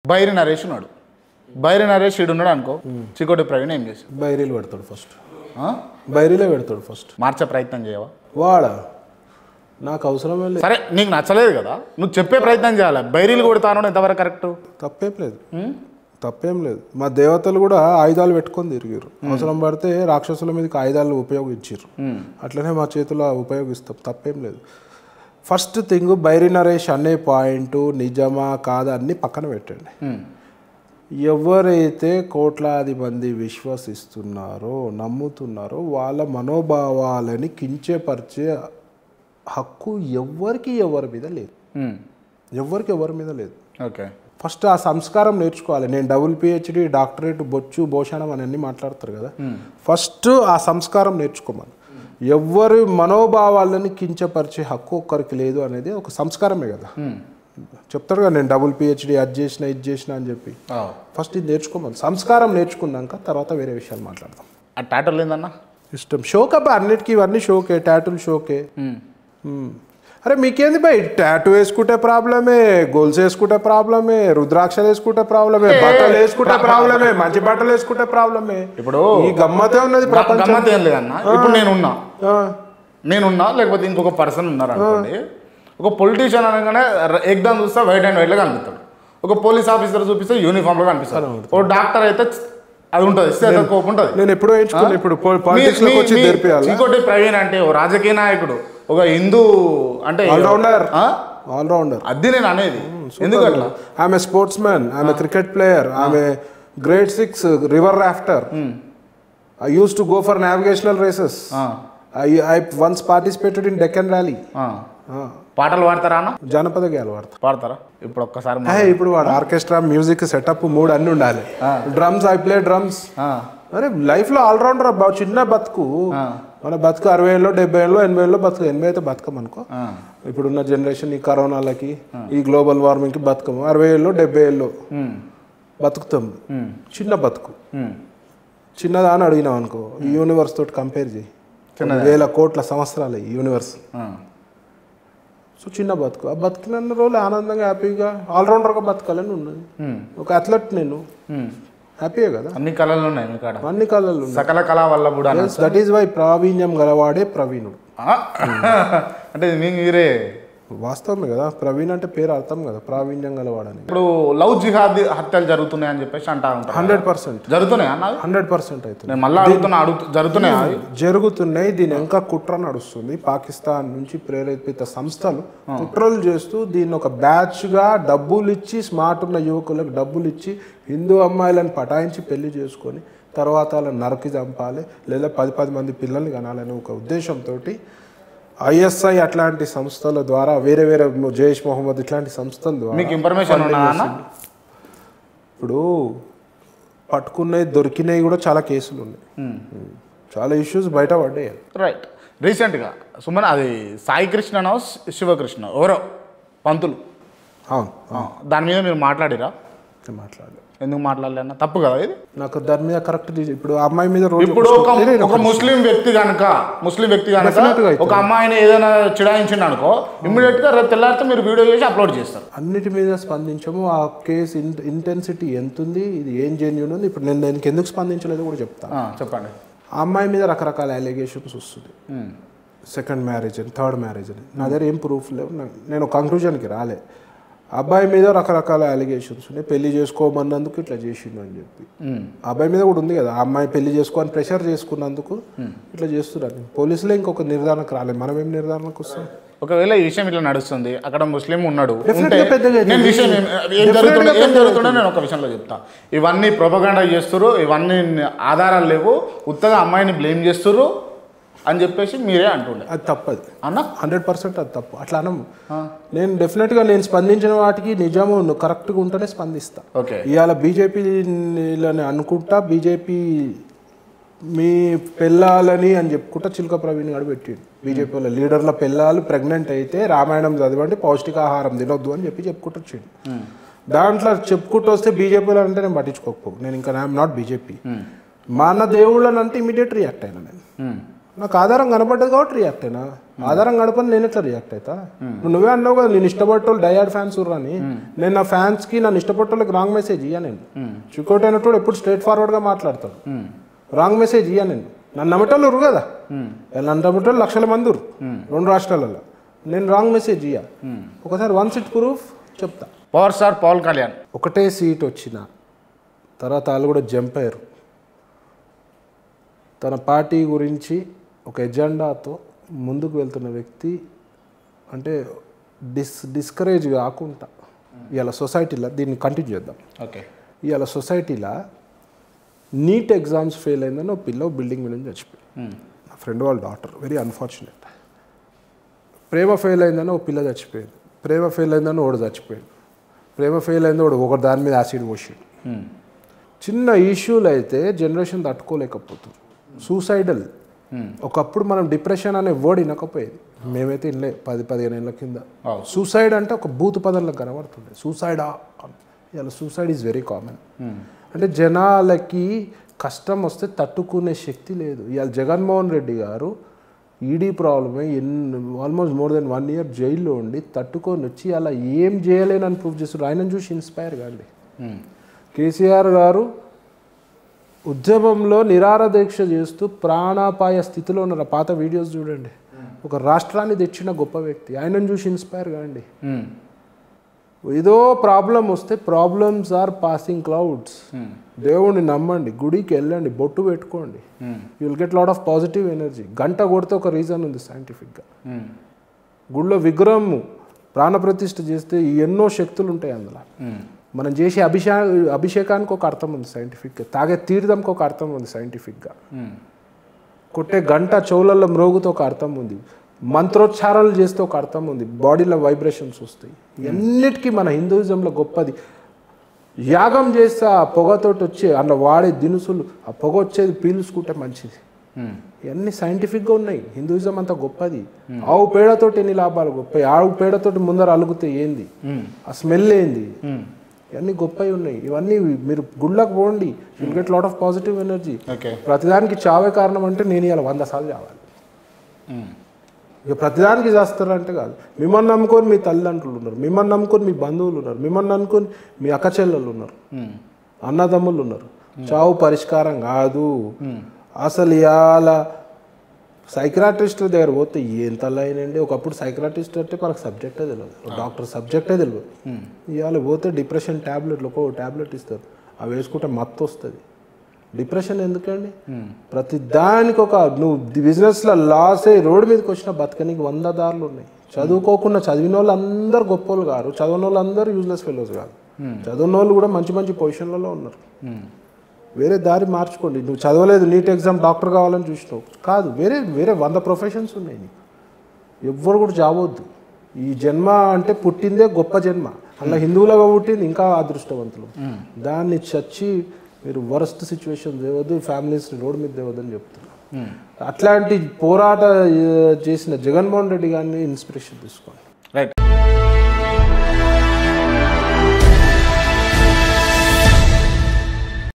బైరి నరేష్ ఉన్నాడు బైరి నరేష్ ఈడు ఉన్నాడు అనుకో చికోటి ప్రవీణ్ ఏం చేశాడు బైరీలు పెడతాడు ఫస్ట్ ఆ? బైరీలే పెడతాడు ఫస్ట్ మార్చే ప్రయత్నం చేయవా వాడా నాకు అవసరమే లేదు సరే నీకు నచ్చలేదు కదా నువ్వు చెప్పే ప్రయత్నం చేయాలి బైరీలు కొడతాను ఎంతవరకు కరెక్ట్ తప్పేం లేదు తప్పేం లేదు మా దేవతలు కూడా ఆయుధాలు పెట్టుకొని తిరిగారు అవసరం పడితే రాక్షసుల మీదకి ఆయుధాలు ఉపయోగించారు అట్లనే మా చేతిలో ఉపయోగిస్తాం తప్పేం లేదు ఫస్ట్ థింగ్ బైరి నరేష్ అనే పాయింట్ నిజమా కాదా అన్ని పక్కన పెట్టండి ఎవరైతే కోట్లాది మంది విశ్వసిస్తున్నారో నమ్ముతున్నారో వాళ్ళ మనోభావాలని కించపరిచే హక్కు ఎవరికి ఎవరి మీద లేదు ఎవరికి ఎవరి మీద లేదు ఓకే ఫస్ట్ ఆ సంస్కారం నేర్చుకోవాలి నేను డబుల్ పిహెచ్డి డాక్టరేట్ బొచ్చు భోషణం అని అన్ని మాట్లాడతారు కదా ఫస్ట్ ఆ సంస్కారం నేర్చుకోమని ఎవరి మనోభావాలని కించపరిచే హక్కు ఒక్కరికి లేదు అనేది ఒక సంస్కారమే కదా చెప్తాడు కదా నేను డబుల్ పిహెచ్డి అది చేసిన ఇది చేసిన అని చెప్పి ఫస్ట్ ఇది నేర్చుకోమని సంస్కారం నేర్చుకున్నాక తర్వాత వేరే విషయాలు మాట్లాడదాం ఆ టాటోలు ఏందన్నా ఇష్టం షోక్ అబ్బా అన్నిటికీ ఇవన్నీ షోకే టాటూలు షోకే మ్మ్. అరే మీకేంది బై టాటూ వేసుకుంటే ప్రాబ్లమే గోల్స్ వేసుకుంటే ప్రాబ్లమే రుద్రాక్షలు వేసుకుంటే ప్రాబ్లమే బట్టలు వేసుకుంటే ప్రాబ్లమే మంచి బట్టలు వేసుకుంటే ప్రాబ్లమే ఇప్పుడు ఈ గమ్మతే ఉన్నది ప్రపంచం గమ్మత్ ఏం లేదన్నా ఇప్పుడు నేనున్నా ఆ, నేనున్నా లేకపోతే ఇంకొక పర్సన్ ఉన్నారు అనుకోండి ఒక పొలిటీషియన్ అనగానే ర- ఎగ్జామ్ చూస్తే వైట్ అండ్ వైట్లో కనిపిస్తాడు ఒక పోలీస్ ఆఫీసర్ చూపిస్తే యూనిఫామ్లో కనిపిస్తాడు ఓ డాక్టర్ అయితే అది ఉంటుంది స్టెథోస్కోప్ ఉంటుంది నేను ఎప్పుడో ఎంచుకున్నా ఇప్పుడు పాలిటిక్స్ లోకి వచ్చి తెరిపియాలి ఇంకోటి ప్రవీణ్ అంటే ఓ రాజకీయ నాయకుడు ఒక హిందూ అంటే ఆల్రౌండర్ ఆ? ఆల్రౌండర్ అది నేను అనేది ఎందుకు అట్లా ఆమె స్పోర్ట్స్ మ్యాన్ ఆమె క్రికెట్ ప్లేయర్ ఆమె grade six river rafter I used to go for navigational races ah, I I once participated in Deccan rally ah. పాటలు పాడతారా అన్న జానపద గేయాలు వాడతాం పాడతారా ఇప్పుడు ఒక్కసారి మా- ఏ, ఇప్పుడు వాడు ఆర్కెస్ట్రా మ్యూజిక్ సెటప్ మూడు అన్ని ఉండాలి డ్రమ్స్ ఐ ప్లే డ్రమ్స్ ఆ, అరే లైఫ్ లో ఆల్రౌండర్ అబ్బా చిన్న బతుకు మన బతుకు అరవై ఏళ్ళు డెబ్బై ఏళ్ళు ఎనభై ఏళ్ళు బతుకు ఎనభై అయితే బతకమనుకో ఆ. ఇప్పుడున్న జనరేషన్ ఈ కరోనాలకి ఈ గ్లోబల్ వార్మింగ్ కి బతకము అరవై ఏళ్ళు డెబ్బై ఏళ్ళు ఉమ్, బతుకుతాం ఉమ్, చిన్న బతుకు ఉమ్. చిన్నదా అని అడిగినాం అనుకో ఈ యూనివర్స్ తోటి కంపేర్ చేయి వేల కోట్ల సంవత్సరాలు ఈ యూనివర్స్ ఆ. సో చిన్న బతుకు ఆ బతికిన రోజులు ఆనందంగా హ్యాపీగా ఆల్రౌండర్గా బతకాలని ఉన్నది ఉమ్, ఒక అథ్లెట్ నేను ఉమ్. హ్యాపీయే కదా అన్ని కళలు ఉన్నాయి మీ కాడ అన్ని కళలు సకల కళ వల్ల కూడా దట్ ఈస్ వై ప్రావీణ్యం గలవాడే ప్రవీణుడు ఆ? అంటే ఇది మీ మీరే వాస్తవమే కదా ప్రవీణ్ అంటే పేరు అర్థం కదా ప్రావీణ్యం గలవాడని ఇప్పుడు లవ్ జిహాద్ హత్యలు జరుగుతున్నాయి అని చెప్పేసి అంటా ఉంటారు హండ్రెడ్ పర్సెంట్ జరుగుతున్నాయి అన్న హండ్రెడ్ పర్సెంట్ అవుతుంది నేను మళ్ళీ అడుగుతున్నా అడుగు జరుగుతున్నాయి అవి? జరుగుతున్నాయి దీని ఇంకా కుట్ర నడుస్తుంది పాకిస్తాన్ నుంచి ప్రేరేపిత సంస్థలు కుట్రలు చేస్తూ దీన్ని ఒక బ్యాచ్ గా డబ్బులు ఇచ్చి స్మార్ట్ ఉన్న యువకులకు డబ్బులు ఇచ్చి హిందూ అమ్మాయిలను పటాయించి పెళ్లి చేసుకొని తర్వాత వాళ్ళని నరకి చంపాలి లేదా పది పది మంది పిల్లల్ని కనాలని ఒక ఉద్దేశంతో ఐఎస్ఐ అట్లాంటి సంస్థల ద్వారా వేరే వేరే జైష్ మొహమ్మద్ ఇట్లాంటి సంస్థల ద్వారా మీకు ఇన్ఫర్మేషన్ ఉన్నా అన్న ఇప్పుడు పట్టుకున్నవి దొరికినవి కూడా చాలా కేసులు ఉన్నాయి చాలా ఇష్యూస్ బయట పడ్డాయి రైట్ రీసెంట్గా సుమన్ అది సాయి కృష్ణనో శివకృష్ణ ఎవరో పంతులు అవును ఆ, దాని మీద మీరు మాట్లాడిరా నేను మాట్లాడలేదు ఎందుకు మాట్లాడలే అన్న తప్పు కదా ఇది నాకు దాని మీద కరెక్ట్ ఇప్పుడు ఆ అమ్మాయి మీద రోజు ఇప్పుడు ఒక ఒక ముస్లిం వ్యక్తి కనుక ముస్లిం వ్యక్తి కనుక Definitely గా ఒక అమ్మాయిని ఏదైనా చిడాయించిండు అనుకో ఇమ్మీడియట్ గా రేపు తెల్లారితే మీరు వీడియో చేసి అప్లోడ్ చేస్తారు అన్నిటి మీద స్పందించము ఆ కేసు ఇంటెన్సిటీ ఎంత ఉంది ఇది ఏం జెన్యున్ ఉంది ఇప్పుడు నేను దానికి ఎందుకు స్పందించలేదో కూడా చెప్తాను ఆ, చెప్పండి ఆ అమ్మాయి మీద రకరకాల అలిగేషన్స్ వస్తుంది ఉమ్, సెకండ్ మ్యారేజ్ అని థర్డ్ మ్యారేజ్ అని నా దగ్గర ఏం ప్రూఫ్ లేవు నా- నేను కంక్లూజన్కి రాలే అబ్బాయి మీద రకరకాల అలిగేషన్స్ ఉన్నాయి పెళ్లి చేసుకోమన్నందుకు ఇట్లా చేసిండు అని చెప్పి ఉమ్, ఆ అబ్బాయి మీద కూడా ఉంది కదా ఆ అమ్మాయి పెళ్లి చేసుకోని ప్రెషర్ చేసుకున్నందుకు ఇట్లా చేస్తున్నారు పోలీసులే ఇంకొక నిర్ధారణకు రాలేదు మనం ఏం నిర్ధారణకు వస్తాం ఒకవేళ ఈ విషయం ఇట్లా నడుస్తుంది అక్కడ ముస్లిం ఉన్నాడు Definitely ఉంటే గా పెద్దగా నేను విషయం ఏం- ఏం జరుగుతుందో ఏం జరుగుతుందో నేను ఒక విషయంలో చెప్తా ఇవన్నీ ప్రొపగాండా చేస్తురు ఇవన్నీ ఆధారాలు లేవు ఉత్తగా అమ్మాయిని బ్లేమ్ చేస్తురు అని చెప్పేసి మీరే అంటుండే అది తప్పది అన్న హండ్రెడ్ పర్సెంట్ అది తప్పు అట్లా అనము నేను డెఫినెట్గా నేను స్పందించిన వాటికి నిజము కరెక్ట్గా ఉంటేనే స్పందిస్తా ఓకే ఇవాళ బీజేపీలని అనుకుంటా బీజేపీ మీ పెళ్ళాలని అని చెప్పుకుంటా చిలుక ప్రవీణ్ గారు పెట్టిండు బీజేపీ వాళ్ళ లీడర్ల పెళ్ళాలు ప్రెగ్నెంట్ అయితే రామాయణం చదవండి పౌష్టికాహారం తినొద్దు అని చెప్పి చెప్పుకుంటూ వచ్చిండు దాంట్లో చెప్పుకుంటూ వస్తే బీజేపీలో అంటే నేను పట్టించుకోకపో నేను ఇంకా ఐఎమ్ నాట్ బీజేపీ మన దేవుళ్ళని అంటే ఇమీడియట్ రియాక్ట్ అయినా నేను ఉమ్, నాకు ఆధారం కనపడ్డది కాబట్టి రియాక్ట్ అయినా ఆధారం కనపడి నేను ఎట్లా రియాక్ట్ అవుతా నువ్వు నువ్వే అన్నావు కదా నేను ఇష్టపడేటోళ్ళు డయాడ్ ఫ్యాన్స్ అని నేను నా ఫ్యాన్స్కి నన్ను ఇష్టపడేటోళ్ళకి రాంగ్ మెసేజ్ ఇయ్యా నేను చికోట్ అయినట్టు ఎప్పుడు స్ట్రేట్ ఫార్వర్డ్గా మాట్లాడతాడు రాంగ్ మెసేజ్ ఇయ్యా నేను నన్ను నమ్మటోళ్ళు ఉరు కదా నన్ను నమ్మటోళ్ళు లక్షల మంది ఉరు రెండు రాష్ట్రాలలో నేను రాంగ్ మెసేజ్ ఇయ్యా ఒకసారి వన్ సిట్ ప్రూఫ్ చెప్తా పవర్ స్టార్ పవన్ కళ్యాణ్ ఒకటే సీట్ వచ్చిన తర్వాత వాళ్ళు కూడా జంప్ అయ్యారు తన పార్టీ గురించి ఒక ఎజెండాతో ముందుకు వెళ్తున్న వ్యక్తి అంటే డిస్ డిస్కరేజ్ కాకుండా ఇవాళ సొసైటీలో దీన్ని కంటిన్యూ చేద్దాం ఓకే ఇవాళ సొసైటీలో నీట్ ఎగ్జామ్స్ ఫెయిల్ అయిందని ఒక పిల్ల బిల్డింగ్ మీద నుంచి చచ్చిపోయింది నా ఫ్రెండ్ వాళ్ళ డాటర్ వెరీ అన్ఫార్చునేట్ ప్రేమ ఫెయిల్ అయిందని ఒక పిల్ల చచ్చిపోయింది ప్రేమ ఫెయిల్ అయిందని ఒకడు చచ్చిపోయాడు ప్రేమ ఫెయిల్ అయింది ఒకడు ఒకటి దాని మీద యాసిడ్ పోసాడు చిన్న ఇష్యూలు అయితే జనరేషన్ తట్టుకోలేకపోతుంది సూసైడల్ ఒకప్పుడు మనం డిప్రెషన్ అనే వర్డ్ వినకపోయేది మేమైతే ఇన్లే పది పదిహేను ఏళ్ళ కింద అవును. సూసైడ్ అంటే ఒక బూత్ పదంలో కనబడుతుండే సూసైడా ఇలా సూసైడ్ ఈజ్ వెరీ కామన్ అంటే జనాలకి కష్టం వస్తే తట్టుకునే శక్తి లేదు ఇవాళ జగన్మోహన్ రెడ్డి గారు ఈడీ ప్రాబ్లమే ఎన్ని almost more than one year జైల్లో ఉండి తట్టుకొని వచ్చి అలా ఏం చేయలేనని ప్రూవ్ చేస్తారు ఆయనను చూసి ఇన్స్పైర్ కాండి కేసీఆర్ గారు ఉద్యమంలో నిరార దీక్ష చేస్తూ ప్రాణాపాయ స్థితిలో ఉన్న పాత వీడియోస్ చూడండి ఒక రాష్ట్రాన్ని తెచ్చిన గొప్ప వ్యక్తి ఆయనను చూసి ఇన్స్పైర్ కాండి ఏదో ప్రాబ్లం వస్తే ప్రాబ్లమ్స్ ఆర్ పాసింగ్ క్లౌడ్స్ దేవుణ్ణి నమ్మండి గుడికి వెళ్ళండి బొట్టు పెట్టుకోండి you will get lot of positive energy గంట కొడితే ఒక రీజన్ ఉంది సైంటిఫిక్గా గుళ్ళో విగ్రహం ప్రాణప్రతిష్ఠ చేస్తే ఎన్నో శక్తులు ఉంటాయి అందులో మనం చేసే అభిషే అభిషేకానికి ఒక అర్థం ఉంది సైంటిఫిక్గా తాగే తీర్థంకి ఒక అర్థం ఉంది సైంటిఫిక్గా కొట్టే గంట చెవులలో మ్రోగుతో ఒక అర్థం ఉంది మంత్రోచ్చారాలు చేస్తే ఒక అర్థం ఉంది బాడీలో వైబ్రేషన్స్ వస్తాయి ఎన్నిటికీ మన హిందూయిజంలో గొప్పది యాగం చేస్తే ఆ పొగతోటి వచ్చే అందులో వాడే దినుసులు ఆ పొగ వచ్చేది పీల్చుకుంటే మంచిది ఇవన్నీ సైంటిఫిక్గా ఉన్నాయి హిందూయిజం అంత గొప్పది ఆవు పేడతోటి ఎన్ని లాభాలు గొప్ప ఆవు పేడతోటి ముందర అలుగుతే ఏంది ఆ స్మెల్ ఏంది ఇవన్నీ గొప్పవి ఉన్నాయి ఇవన్నీ మీరు గుళ్ళకు పోండి will get lot of positive energy okay ప్రతిదానికి చావే కారణం అంటే నేను ఇలా వంద సార్లు చావాలి ఇక ప్రతిదానికి చేస్తారంటే కాదు మిమ్మల్ని నమ్ముకొని మీ తల్లిదండ్రులు ఉన్నారు మిమ్మల్ని నమ్ముకొని మీ బంధువులు ఉన్నారు మిమ్మల్ని నమ్ముకొని మీ అక్క చెల్లెళ్ళు ఉన్నారు అన్నదమ్ములు ఉన్నారు చావు పరిష్కారం కాదు అసలు ఇవాళ సైక్రాటిస్టుల దగ్గర పోతే ఏం తల్లైనండి ఒకప్పుడు సైక్రాటిస్ట్ అంటే మనకు సబ్జెక్టే తెలియదు డాక్టర్ సబ్జెక్టే తెలియదు ఇవాళ పోతే డిప్రెషన్ ట్యాబ్లెట్లు ఒక్కో ట్యాబ్లెట్ ఇస్తారు అవి వేసుకుంటే మత్తు వస్తుంది డిప్రెషన్ ఎందుకండి ప్రతి దానికి ఒక నువ్వు బిజినెస్లో లాస్ అయ్యి రోడ్డు మీదకి వచ్చిన బతకనికి వంద దారులు ఉన్నాయి చదువుకోకుండా చదివిన వాళ్ళు అందరు గొప్ప వాళ్ళు కాదు చదివిన వాళ్ళు అందరూ యూజ్లెస్ ఫెలోస్ కాదు చదివిన వాళ్ళు కూడా మంచి మంచి పొజిషన్లలో ఉన్నారు వేరే దారి మార్చుకోండి నువ్వు చదవలేదు నీట్ ఎగ్జామ్ డాక్టర్ కావాలని చూసినావు కాదు వేరే వేరే వంద ప్రొఫెషన్స్ ఉన్నాయి నీకు ఎవ్వరు కూడా చావద్దు ఈ జన్మ అంటే పుట్టిందే గొప్ప జన్మ అలా హిందువులుగా పుట్టింది ఇంకా అదృష్టవంతులు దాన్ని చచ్చి మీరు వరస్ట్ సిచ్యువేషన్ తేవద్దు ఫ్యామిలీస్ని రోడ్ మీద తేవద్దు అని చెప్తున్నా అట్లాంటి పోరాట ఆ, చేసిన జగన్మోహన్ రెడ్డి గారిని ఇన్స్పిరేషన్ తీసుకోండి